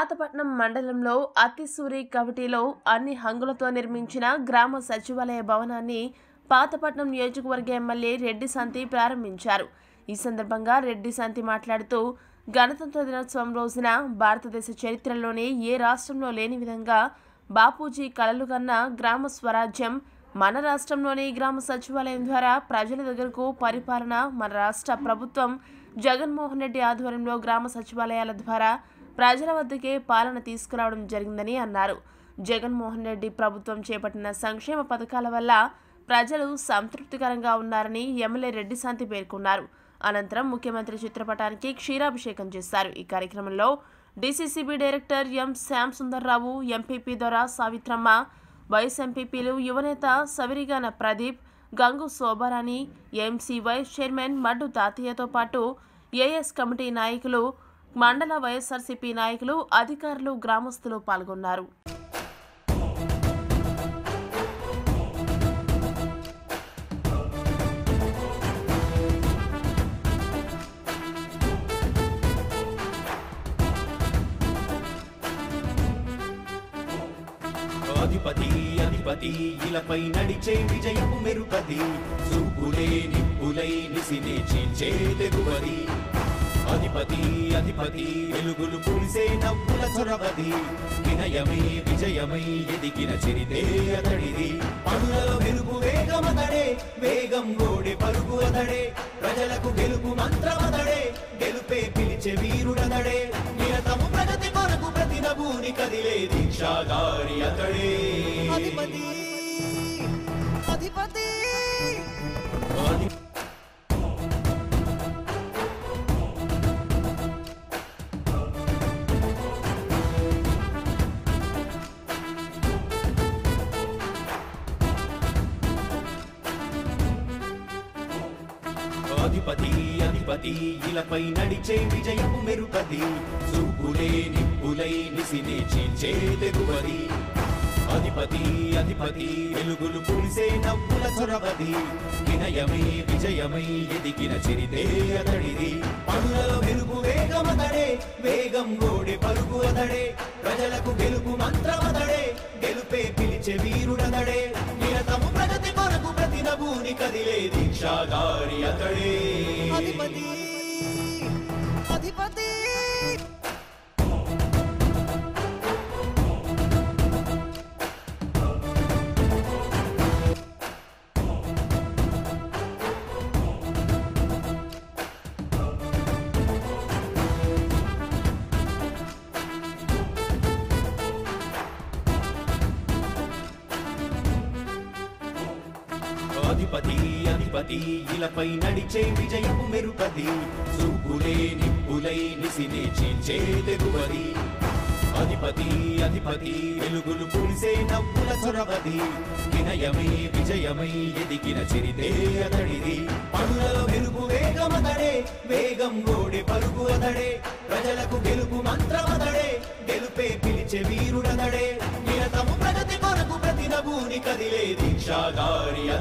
పాతపట్నం మండలంలో అత్తిసూరి కమిటీలో అన్ని హంగులతో నిర్మించిన గ్రామ సచివాలయ భవనాన్ని పాతపట్నం నియోజకవర్గ ఎమ్మెల్యే రెడ్డి సంతి ప్రారంభించారు ఈ సందర్భంగా రెడ్డి సంతి మాట్లాడుతూ గణతంత్ర దినోత్సవం రోజున భారతదేశ చరిత్రలోనే ఏ రాష్ట్రంలో లేని విధంగా బాపూజీ కలలు కన్న గ్రామ స్వరాజ్యం మన రాష్ట్రంలోని గ్రామ సచివాలయం ద్వారా ప్రజల దగ్గరకు పరిపాలన మన రాష్ట్ర ప్రభుత్వం జగన్మోహన్ రెడ్డి ఆధ్వర్యంలో గ్రామ సచివాలయాల ద్వారా ప్రజల వద్దకే పాలన తీసుకురావడం జరిగిందని అన్నారు జగన్మోహన్ రెడ్డి ప్రభుత్వం చేపట్టిన సంక్షేమ పథకాల వల్ల ప్రజలు సంతృప్తికరంగా ఉన్నారని ఎమ్మెల్యే రెడ్డి శాంతి పేర్కొన్నారు అనంతరం ముఖ్యమంత్రి చిత్రపటానికి క్షీరాభిషేకం చేశారు ఈ కార్యక్రమంలో DCCB director M Shyam Sundarrao MPP Dora Savitramma vice ఎంపీపీలు యువనేత Savirigana Pradeep Gangu Shobharani MC vice chairman Maddu తాతయ్యతో పాటు ఏఎస్ కమిటీ నాయకులు మండల వైఎస్ఆర్సీపీ నాయకులు అధికారులు గ్రామస్తులు పాల్గొన్నారు అధిపతి అధిపతి ఇలపై నడిచే విజయపు మెరుపది చూపులే నిప్పులై నిసినే చీల్చే తెగువది అధిపతి అధిపతి వెలుగులు పులిసే నవ్వుల చొరవది వినయమై విజయమై ఎదిగిన చిరితే అతడిది పనులలో మెరుగు వేగమతడే వేగం గోడే పరుగు అతడే ప్రజలకు గెలుపు మంత్రమతడే గెలుపే పిలిచే వీరుడతడే నిరతము ప్రగతి కొరకు ప్రతి నభూని కదిలే దీక్షాగారి అతడే అధిపతి అధిపతి అధి- అధిపతి అధిపతి ఇలపై నడిచే విజయపు మెరుపది చూపులే నిప్పులై నిసినే చీల్చే తెగువది అధిపతి అధిపతి వెలుగులు పులిసే నవ్వుల చొరవది వినయమై విజయమై ఎదిగిన చిరితే అతడిది పనులలో మెరుగు వేగమతడే వేగం గోడే పరుగు అతడే ప్రజలకు గెలుపు మంత్రమతడే గెలుపే పిలిచే వీరుడతడే నిరతము ప్రగతి కొరకు ప్రతి నభూని కదిలే దీక్షాగారి అతడే అధిపతి అధిపతి అధిపతి అధిపతి ఇలపై నడిచే విజయపు మెరుపది చూపులే నిప్పులై నిసినే చీల్చే తెగువది అధిపతి అధిపతి వెలుగులు పులిసే నవ్వుల చొరవది వినయమై విజయమై ఎదిగిన చిరితే అతడిది పనులలో మెరుగు వేగమతడే వేగం గోడే పరుగు అతడే ప్రజలకు గెలుపు మంత్రమతడే గెలుపే పిలిచే వీరుడతడే నిరతము ప్రగతి కొరకు ప్రతి నభూని కదిలే దీక్షాగారి